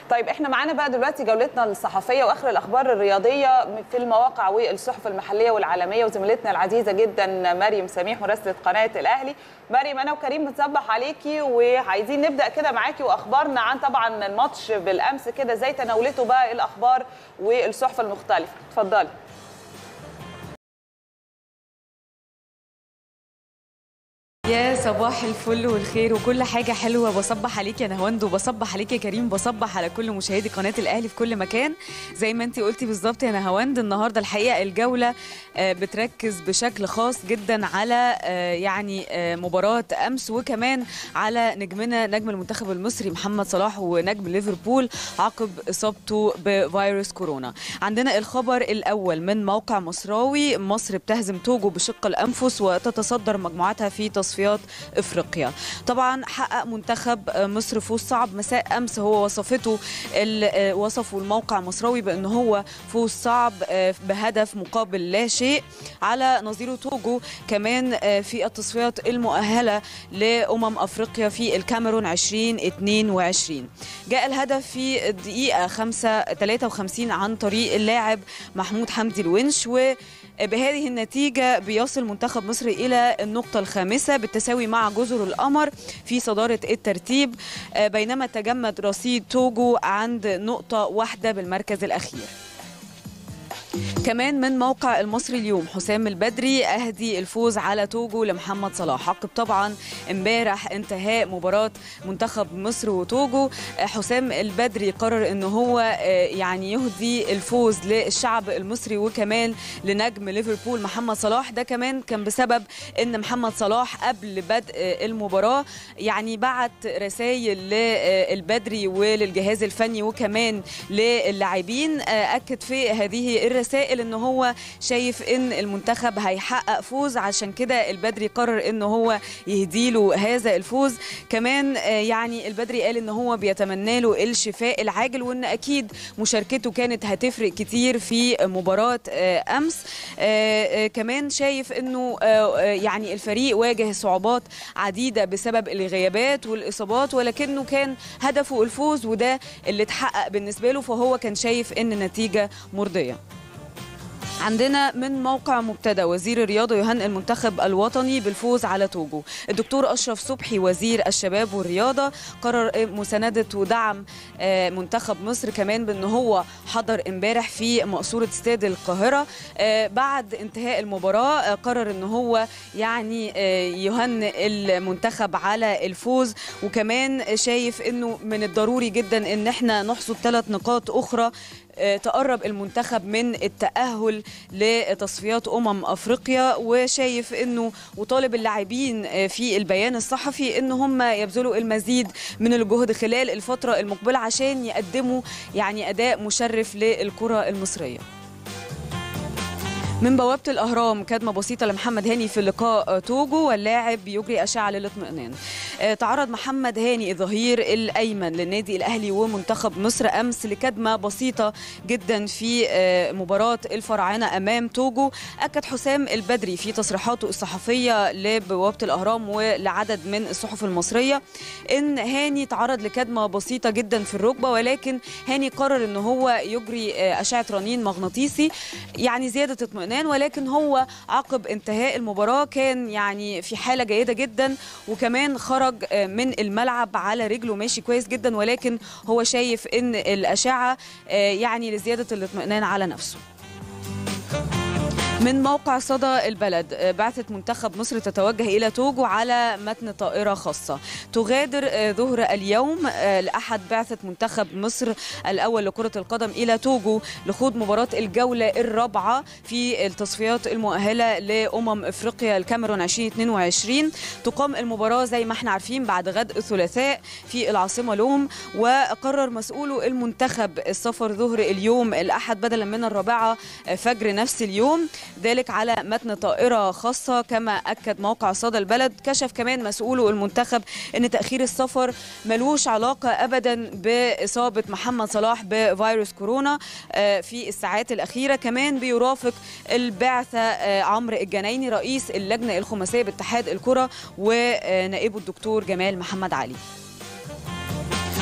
طيب احنا معانا بقى دلوقتي جولتنا الصحفيه واخر الاخبار الرياضيه في المواقع والصحف المحليه والعالميه وزميلتنا العزيزه جدا مريم سميح مراسله قناه الاهلي مريم انا وكريم بنصبح عليكي وعايزين نبدا كده معاكي واخبارنا عن طبعا الماتش بالامس كده ازاي تناولته بقى الاخبار والصحف المختلفه اتفضلي يا صباح الفل والخير وكل حاجة حلوة بصبح عليك يا نهواند وبصبح عليك يا كريم بصبح على كل مشاهدي قناة الأهلي في كل مكان زي ما انت قلتي بالظبط يا نهواند النهاردة الحقيقة الجولة بتركز بشكل خاص جدا على يعني مباراة أمس وكمان على نجمنا نجم المنتخب المصري محمد صلاح ونجم ليفربول عقب إصابته بفيروس كورونا عندنا الخبر الأول من موقع مصراوي مصر بتهزم توجو بشق الأنفس وتتصدر مجموعتها في تصفيات تصفيات افريقيا طبعا حقق منتخب مصر فوز صعب مساء امس هو وصفته وصفوا الموقع مصراوي بان هو فوز صعب بهدف مقابل لا شيء على نظيره توجو كمان في التصفيات المؤهله لامم افريقيا في الكاميرون 2022 جاء الهدف في الدقيقه 5 53 عن طريق اللاعب محمود حمدي الونش و بهذه النتيجة بيصل منتخب مصر إلى النقطة الخامسة بالتساوي مع جزر القمر في صدارة الترتيب بينما تجمد رصيد توجو عند نقطة واحدة بالمركز الأخير كمان من موقع المصري اليوم حسام البدري اهدي الفوز على توجو لمحمد صلاح عقب طبعا امبارح انتهاء مباراه منتخب مصر وتوجو حسام البدري قرر ان هو يعني يهدي الفوز للشعب المصري وكمان لنجم ليفربول محمد صلاح ده كمان كان بسبب ان محمد صلاح قبل بدء المباراه يعني بعت رسائل للبدري وللجهاز الفني وكمان للاعبين اكد في هذه الرسائل ان هو شايف ان المنتخب هيحقق فوز عشان كده البدري قرر ان هو يهديله هذا الفوز كمان يعني البدري قال ان هو بيتمنى له الشفاء العاجل وان اكيد مشاركته كانت هتفرق كتير في مباراه امس كمان شايف انه يعني الفريق واجه صعوبات عديده بسبب الغيابات والاصابات ولكنه كان هدفه الفوز وده اللي اتحقق بالنسبه له فهو كان شايف ان النتيجه مرضيه عندنا من موقع مبتدا وزير الرياضه يهنئ المنتخب الوطني بالفوز على توجو الدكتور اشرف صبحي وزير الشباب والرياضه قرر مسانده ودعم منتخب مصر كمان بان هو حضر امبارح في مقصوره استاد القاهره بعد انتهاء المباراه قرر ان هو يعني يهنئ المنتخب على الفوز وكمان شايف انه من الضروري جدا ان احنا نحصد ثلاث نقاط اخرى تقرب المنتخب من التأهل لتصفيات أمم أفريقيا وشايف أنه وطالب اللاعبين في البيان الصحفي أن هم يبذلوا المزيد من الجهد خلال الفترة المقبلة عشان يقدموا يعني أداء مشرف للكرة المصرية من بوابة الأهرام كدمة بسيطة لمحمد هاني في لقاء توجو واللاعب يجري أشعة للاطمئنان تعرض محمد هاني الظهير الأيمن للنادي الأهلي ومنتخب مصر أمس لكدمة بسيطة جدا في مباراة الفراعنة أمام توجو أكد حسام البدري في تصريحاته الصحفية لبوابة الأهرام ولعدد من الصحف المصرية إن هاني تعرض لكدمة بسيطة جدا في الركبة ولكن هاني قرر إن هو يجري أشعة رنين مغناطيسي يعني زيادة اطمئنان اطمئنان ولكن هو عقب انتهاء المباراه كان يعني في حاله جيده جدا وكمان خرج من الملعب على رجله ماشي كويس جدا ولكن هو شايف ان الاشعه يعني لزياده الاطمئنان على نفسه من موقع صدى البلد بعثة منتخب مصر تتوجه إلى توجو على متن طائرة خاصة تغادر ظهر اليوم لأحد بعثة منتخب مصر الأول لكرة القدم إلى توجو لخوض مباراة الجولة الرابعة في التصفيات المؤهلة لأمم إفريقيا الكاميرون 2022 تقام المباراة زي ما احنا عارفين بعد غد الثلاثاء في العاصمة لوم وقرر مسؤولو المنتخب السفر ظهر اليوم الأحد بدلا من الرابعة فجر نفس اليوم ذلك على متن طائرة خاصة كما أكد موقع صدى البلد كشف كمان مسؤولو المنتخب أن تأخير السفر ملوش علاقة أبدا بإصابة محمد صلاح بفيروس كورونا في الساعات الأخيرة كمان بيرافق البعثة عمرو الجنايني رئيس اللجنة الخماسية باتحاد الكرة ونائبه الدكتور جمال محمد علي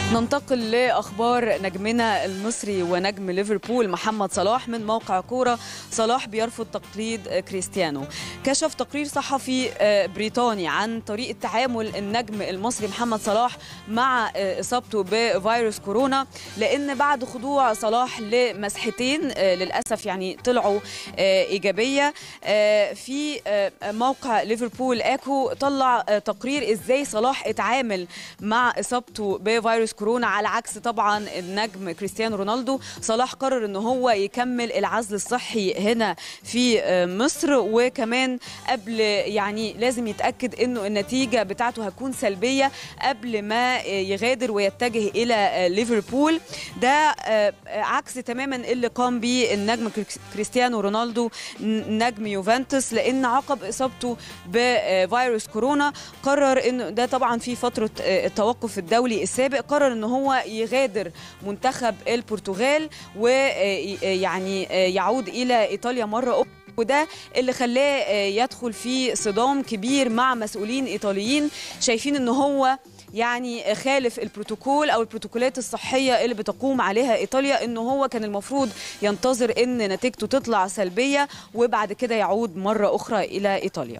ننتقل لاخبار نجمنا المصري ونجم ليفربول محمد صلاح من موقع كوره صلاح بيرفض تقليد كريستيانو كشف تقرير صحفي بريطاني عن طريقه تعامل النجم المصري محمد صلاح مع اصابته بفيروس كورونا لان بعد خضوع صلاح لمسحتين للاسف يعني طلعوا ايجابيه في موقع ليفربول اكو طلع تقرير ازاي صلاح اتعامل مع اصابته بفيروس كورونا على عكس طبعا النجم كريستيانو رونالدو صلاح قرر ان هو يكمل العزل الصحي هنا في مصر وكمان قبل يعني لازم يتاكد انه النتيجه بتاعته هتكون سلبيه قبل ما يغادر ويتجه الى ليفربول ده عكس تماما اللي قام به النجم كريستيانو رونالدو نجم يوفنتوس لان عقب اصابته بفيروس كورونا قرر انه ده طبعا في فتره التوقف الدولي السابق قرر ان هو يغادر منتخب البرتغال ويعني يعود الى ايطاليا مره اخرى وده اللي خلاه يدخل في صدام كبير مع مسؤولين ايطاليين شايفين ان هو يعني خالف البروتوكول او البروتوكولات الصحيه اللي بتقوم عليها ايطاليا انه هو كان المفروض ينتظر ان نتيجته تطلع سلبيه وبعد كده يعود مره اخرى الى ايطاليا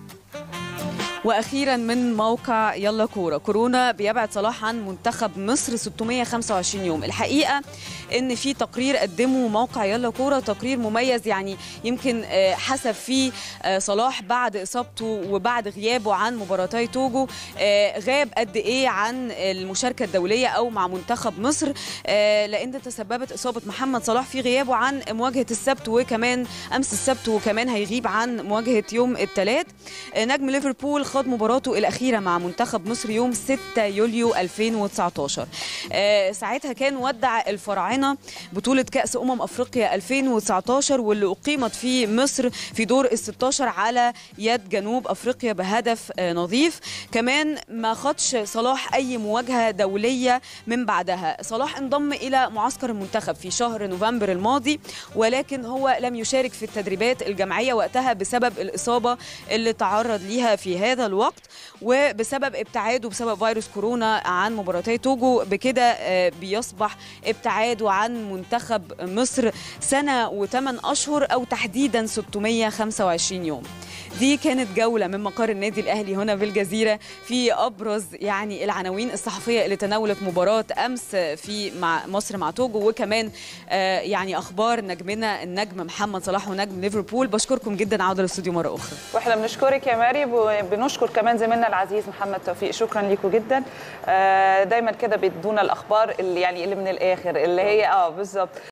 واخيرا من موقع يلا كوره كورونا بيبعد صلاح عن منتخب مصر 625 يوم الحقيقه ان في تقرير قدمه موقع يلا كوره تقرير مميز يعني يمكن حسب فيه صلاح بعد اصابته وبعد غيابه عن مباراتي توجو غاب قد ايه عن المشاركه الدوليه او مع منتخب مصر لان تسببت اصابه محمد صلاح في غيابه عن مواجهه السبت وكمان امس السبت وكمان هيغيب عن مواجهه يوم الثلاث نجم ليفربول خاض مباراته الأخيرة مع منتخب مصر يوم 6 يوليو 2019 آه ساعتها كان ودع الفراعنة بطولة كأس أمم أفريقيا 2019 واللي أقيمت في مصر في دور ال 16 على يد جنوب أفريقيا بهدف آه نظيف كمان ما خدش صلاح أي مواجهة دولية من بعدها صلاح انضم إلى معسكر المنتخب في شهر نوفمبر الماضي ولكن هو لم يشارك في التدريبات الجماعية وقتها بسبب الإصابة اللي تعرض ليها في هذا الوقت وبسبب ابتعاده بسبب فيروس كورونا عن مباراتي توجو بكده بيصبح ابتعاده عن منتخب مصر سنة وثمان أشهر أو تحديدا 625 يوم دي كانت جولة من مقر النادي الأهلي هنا بالجزيرة في أبرز يعني العناوين الصحفية اللي تناولت مباراة أمس في مع مصر مع توجو وكمان آه يعني أخبار نجمنا النجم محمد صلاح ونجم ليفربول بشكركم جدا عودة للاستوديو مرة أخرى واحنا بنشكرك يا ماري وبنشكر كمان زميلنا العزيز محمد توفيق شكرا ليكم جدا آه دايما كده بيدونا الأخبار اللي يعني اللي من الآخر اللي هي اه بالظبط